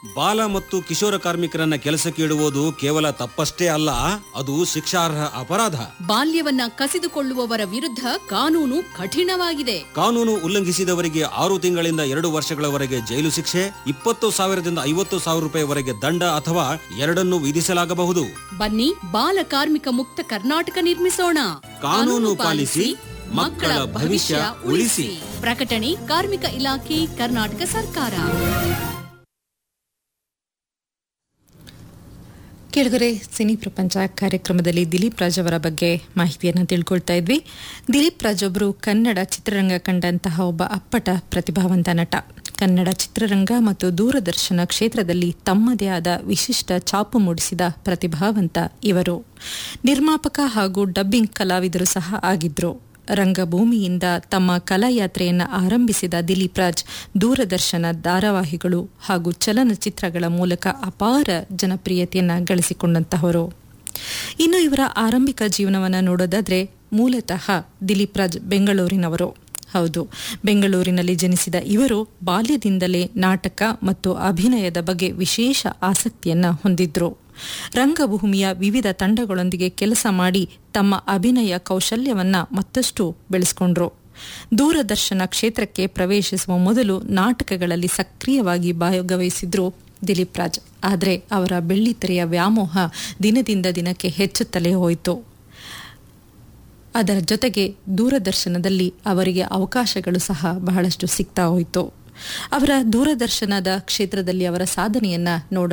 ಬಾಲ ಮತ್ತು ಕಿಶೋರ ಕಾರ್ಮಿಕರನ್ನ ಕೆಲಸಕ್ಕೆ ಇಡುವುದು ಕೇವಲ ತಪ್ಪಷ್ಟೇ ಅಲ್ಲ ಅದು ಶಿಕ್ಷಾರ್ಹ ಅಪರಾಧ ಬಾಲ್ಯವನ್ನ ಕಸಿದುಕೊಳ್ಳುವವರ ವಿರುದ್ಧ ಕಾನೂನು ಕಠಿಣವಾಗಿದೆ ಕಾನೂನು ಉಲ್ಲಂಘಿಸಿದವರಿಗೆ ಆರು ತಿಂಗಳಿಂದ ಎರಡು ವರ್ಷಗಳವರೆಗೆ ಜೈಲು ಶಿಕ್ಷೆ ಇಪ್ಪತ್ತು ಸಾವಿರದಿಂದ ಐವತ್ತು ಸಾವಿರ ರೂಪಾಯಿವರೆಗೆ ದಂಡ ಅಥವಾ ಎರಡನ್ನು ವಿಧಿಸಲಾಗಬಹುದು ಬನ್ನಿ ಬಾಲ ಕಾರ್ಮಿಕ ಮುಕ್ತ ಕರ್ನಾಟಕ ನಿರ್ಮಿಸೋಣ ಕಾನೂನು ಪಾಲಿಸಿ ಮಕ್ಕಳ ಭವಿಷ್ಯ ಉಳಿಸಿ ಪ್ರಕಟಣೆ ಕಾರ್ಮಿಕ ಇಲಾಖೆ ಕರ್ನಾಟಕ ಸರ್ಕಾರ ಕೆಳಗರೆ ಸಿನಿ ಪ್ರಪಂಚ ಕಾರ್ಯಕ್ರಮದಲ್ಲಿ ದಿಲೀಪ್ ರಾಜ್ ಅವರ ಬಗ್ಗೆ ಮಾಹಿತಿಯನ್ನು ತಿಳ್ಕೊಳ್ತಾ ಇದ್ವಿ ದಿಲೀಪ್ ರಾಜ್ ಒಬ್ಬರು ಕನ್ನಡ ಚಿತ್ರರಂಗ ಕಂಡಂತಹ ಒಬ್ಬ ಅಪ್ಪಟ ಪ್ರತಿಭಾವಂತ ನಟ ಕನ್ನಡ ಚಿತ್ರರಂಗ ಮತ್ತು ದೂರದರ್ಶನ ಕ್ಷೇತ್ರದಲ್ಲಿ ತಮ್ಮದೇ ಆದ ವಿಶಿಷ್ಟ ಛಾಪು ಮೂಡಿಸಿದ ಪ್ರತಿಭಾವಂತ ಇವರು ನಿರ್ಮಾಪಕ ಹಾಗೂ ಡಬ್ಬಿಂಗ್ ಕಲಾವಿದರು ಸಹ ಆಗಿದ್ರು ರಂಗಭೂಮಿಯಿಂದ ತಮ್ಮ ಕಲಾಯಾತ್ರೆಯನ್ನು ಆರಂಭಿಸಿದ ದಿಲೀಪ್ ರಾಜ್ ದೂರದರ್ಶನ ಧಾರಾವಾಹಿಗಳು ಹಾಗೂ ಚಲನಚಿತ್ರಗಳ ಮೂಲಕ ಅಪಾರ ಜನಪ್ರಿಯತೆಯನ್ನು ಗಳಿಸಿಕೊಂಡಂತಹವರು ಇನ್ನು ಇವರ ಆರಂಭಿಕ ಜೀವನವನ್ನು ನೋಡೋದಾದ್ರೆ ಮೂಲತಃ ದಿಲೀಪ್ ರಾಜ್ ಬೆಂಗಳೂರಿನವರು ಹೌದು ಬೆಂಗಳೂರಿನಲ್ಲಿ ಜನಿಸಿದ ಇವರು ಬಾಲ್ಯದಿಂದಲೇ ನಾಟಕ ಮತ್ತು ಅಭಿನಯದ ಬಗ್ಗೆ ವಿಶೇಷ ಆಸಕ್ತಿಯನ್ನ ಹೊಂದಿದ್ರು ರಂಗಭೂಮಿಯ ವಿವಿಧ ತಂಡಗಳೊಂದಿಗೆ ಕೆಲಸ ಮಾಡಿ ತಮ್ಮ ಅಭಿನಯ ಕೌಶಲ್ಯವನ್ನ ಮತ್ತಷ್ಟು ಬೆಳೆಸ್ಕೊಂಡ್ರು ದೂರದರ್ಶನ ಕ್ಷೇತ್ರಕ್ಕೆ ಪ್ರವೇಶಿಸುವ ಮೊದಲು ನಾಟಕಗಳಲ್ಲಿ ಸಕ್ರಿಯವಾಗಿ ಭಾಗವಹಿಸಿದ್ರು ದಿಲೀಪ್ ರಾಜ್ ಆದರೆ ಅವರ ಬೆಳ್ಳಿತೆರೆಯ ವ್ಯಾಮೋಹ ದಿನದಿಂದ ದಿನಕ್ಕೆ ಹೆಚ್ಚುತ್ತಲೇ ಹೋಯಿತು ಅದರ ಜೊತೆಗೆ ದೂರದರ್ಶನದಲ್ಲಿ ಅವರಿಗೆ ಅವಕಾಶಗಳು ಸಹ ಬಹಳಷ್ಟು ಸಿಗ್ತಾ ಹೋಯಿತು ಅವರ ದೂರದರ್ಶನದ ಕ್ಷೇತ್ರದಲ್ಲಿ ಅವರ ಸಾಧನೆಯನ್ನ ನೋಡೋಣ